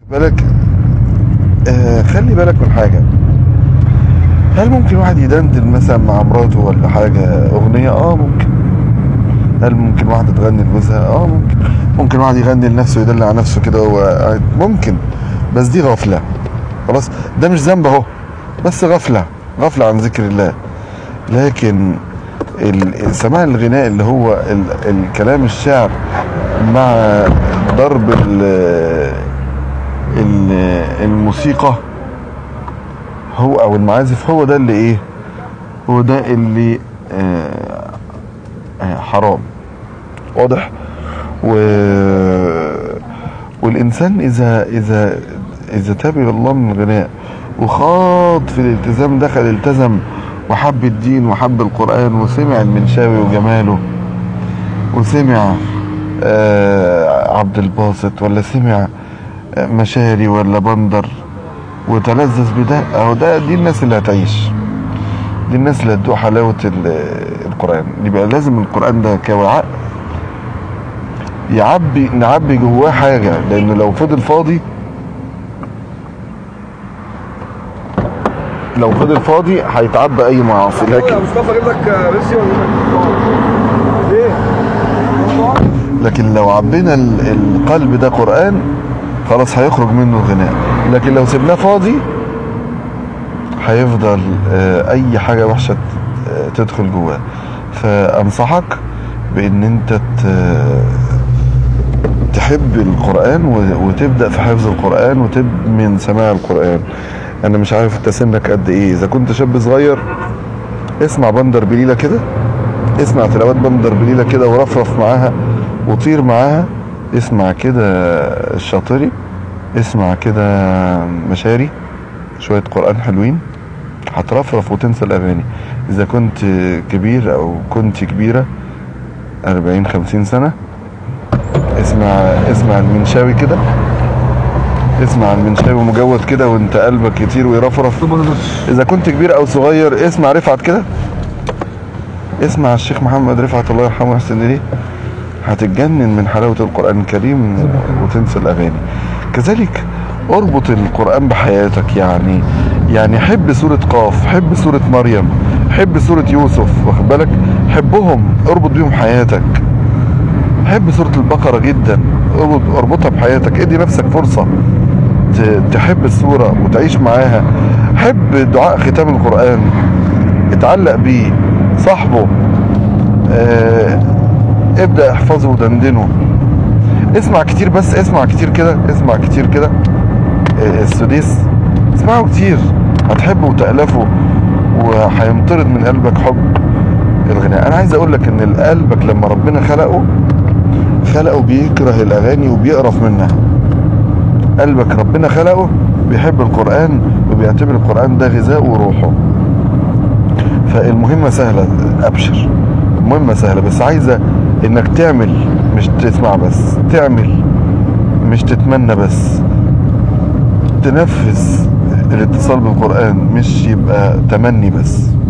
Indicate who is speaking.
Speaker 1: بالك آه خلي بالك من حاجة هل ممكن واحد يدندن مثلا مع مراته ولا حاجة أغنية؟ اه ممكن هل ممكن واحدة تغني لجوزها؟ اه ممكن ممكن واحد يغني لنفسه يدلع على نفسه كده وهو قاعد ممكن بس دي غفلة خلاص ده مش ذنب اهو بس غفلة غفلة عن ذكر الله لكن ال- سماع الغناء اللي هو ال- الكلام الشعر مع ضرب ال- ال- الموسيقى هو او المعازف هو ده اللي ايه هو ده اللي آه آه حرام واضح و والانسان اذا اذا اذا تاب الى الله من الغناء وخاض في الالتزام دخل التزم وحب الدين وحب القران وسمع المنشاوي وجماله وسمع آه عبد الباسط ولا سمع آه، مشاري ولا بندر وتلذذ بده اهو ده دي الناس اللي هتعيش دي الناس اللي هتدوق حلاوة ال- القرآن يبقى لازم القرآن ده كوعاء يعبي نعبي جواه حاجة لأنه لو فضل فاضي لو فضل فاضي هيتعبى أي معاصي
Speaker 2: يا
Speaker 1: لكن
Speaker 2: مصطفى اجيب لك ميسي ولا ايه؟
Speaker 1: لكن لو عبينا ال- القلب ده قرآن خلاص هيخرج منه الغناء لكن لو سيبناه فاضي هيفضل آه، اي حاجة وحشة ت- آه، تدخل جواه فانصحك بان انت ت- تحب القرآن و- وتبدأ في حفظ القرآن وتدمن سماع القرآن انا مش عارف انت سنك قد ايه اذا كنت شاب صغير اسمع بندر بليلة كده اسمع تلاوات بندر بليلة كده ورفرف معاها وطير معاها اسمع كده الشاطري اسمع كده مشاري شوية قرآن حلوين هترفرف وتنسى الأغاني إذا كنت كبير أو كنت كبيرة أربعين خمسين سنة اسمع اسمع المنشاوي كده اسمع المنشاوي مجود كده وانت قلبك يطير ويرفرف اذا كنت كبير او صغير اسمع رفعت كده اسمع الشيخ محمد رفعت الله يرحمه ويحسن اليه هتتجنن من حلاوة القرآن الكريم وتنسى الأغاني كذلك اربط القرآن بحياتك يعني يعني حب سورة قاف حب سورة مريم حب سورة يوسف واخد بالك حبهم اربط بيهم حياتك حب سورة البقرة جدا اربط- اربطها بحياتك ادي نفسك فرصة ت- تحب السورة وتعيش معاها حب دعاء ختام القرآن اتعلق بيه صاحبه اه ابدأ احفظه ودندنه اسمع كتير بس اسمع كتير كده اسمع كتير كده اه السديس اسمعه كتير هتحبه وتألفه وهيمطرد من قلبك حب الغناء انا عايز اقول لك ان قلبك لما ربنا خلقه خلقه بيكره الاغاني وبيقرف منها قلبك ربنا خلقه بيحب القرآن وبيعتبر القرآن ده غذاء وروحه فالمهمة سهلة أبشر المهمة سهلة بس عايزة إنك تعمل مش تسمع بس تعمل مش تتمنى بس تنفذ الاتصال بالقرآن مش يبقى تمني بس